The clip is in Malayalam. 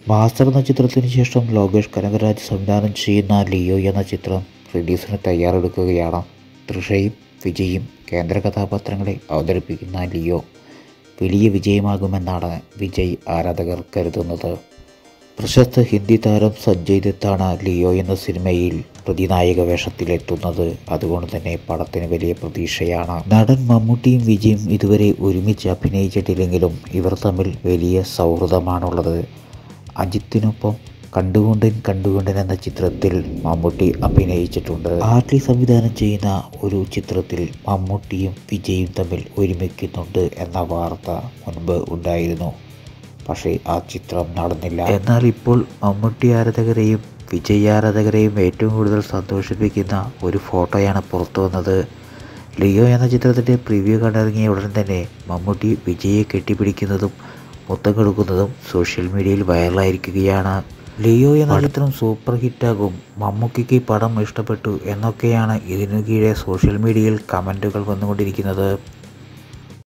മാസ്റ്റർ എന്ന ചിത്രത്തിന് ശേഷം ലോകേഷ് കനകരാജ് സംവിധാനം ചെയ്യുന്ന ലിയോ എന്ന ചിത്രം റിലീസിന് തയ്യാറെടുക്കുകയാണ് തൃഷയും വിജയും കേന്ദ്ര കഥാപാത്രങ്ങളെ അവതരിപ്പിക്കുന്ന ലിയോ വലിയ വിജയമാകുമെന്നാണ് വിജയ് ആരാധകർ കരുതുന്നത് പ്രശസ്ത ഹിന്ദി താരം സഞ്ജയ് ദത്താണ് ലിയോ എന്ന സിനിമയിൽ പ്രതിനായക വേഷത്തിലെത്തുന്നത് അതുകൊണ്ട് തന്നെ പടത്തിന് വലിയ പ്രതീക്ഷയാണ് നടൻ മമ്മൂട്ടിയും വിജയും ഇതുവരെ ഒരുമിച്ച് അഭിനയിച്ചിട്ടില്ലെങ്കിലും ഇവർ തമ്മിൽ വലിയ സൗഹൃദമാണുള്ളത് അജിത്തിനൊപ്പം കണ്ടുകൊണ്ടൻ കണ്ടുകൊണ്ടൻ എന്ന ചിത്രത്തിൽ മമ്മൂട്ടി അഭിനയിച്ചിട്ടുണ്ട് ആർലി സംവിധാനം ചെയ്യുന്ന ഒരു ചിത്രത്തിൽ മമ്മൂട്ടിയും വിജയും തമ്മിൽ ഒരുമിക്കുന്നുണ്ട് എന്ന വാർത്ത മുൻപ് ഉണ്ടായിരുന്നു പക്ഷേ ആ ചിത്രം നടന്നില്ല എന്നാൽ ഇപ്പോൾ മമ്മൂട്ടി ആരാധകരെയും വിജയ് ആരാധകരെയും ഏറ്റവും കൂടുതൽ സന്തോഷിപ്പിക്കുന്ന ഒരു ഫോട്ടോയാണ് പുറത്തു വന്നത് ലിയോ എന്ന ചിത്രത്തിൻ്റെ പ്രിവ്യൂ കണ്ടിറങ്ങിയ ഉടൻ തന്നെ മമ്മൂട്ടി വിജയെ കെട്ടിപ്പിടിക്കുന്നതും മുത്തം കൊടുക്കുന്നതും സോഷ്യൽ മീഡിയയിൽ വൈറലായിരിക്കുകയാണ് ലിയോ എന്ന ചിത്രം സൂപ്പർ ഹിറ്റാകും മമ്മൂക്കിക്ക് ഈ പടം ഇഷ്ടപ്പെട്ടു എന്നൊക്കെയാണ് ഇതിനു കീഴെ സോഷ്യൽ മീഡിയയിൽ കമൻറ്റുകൾ വന്നുകൊണ്ടിരിക്കുന്നത്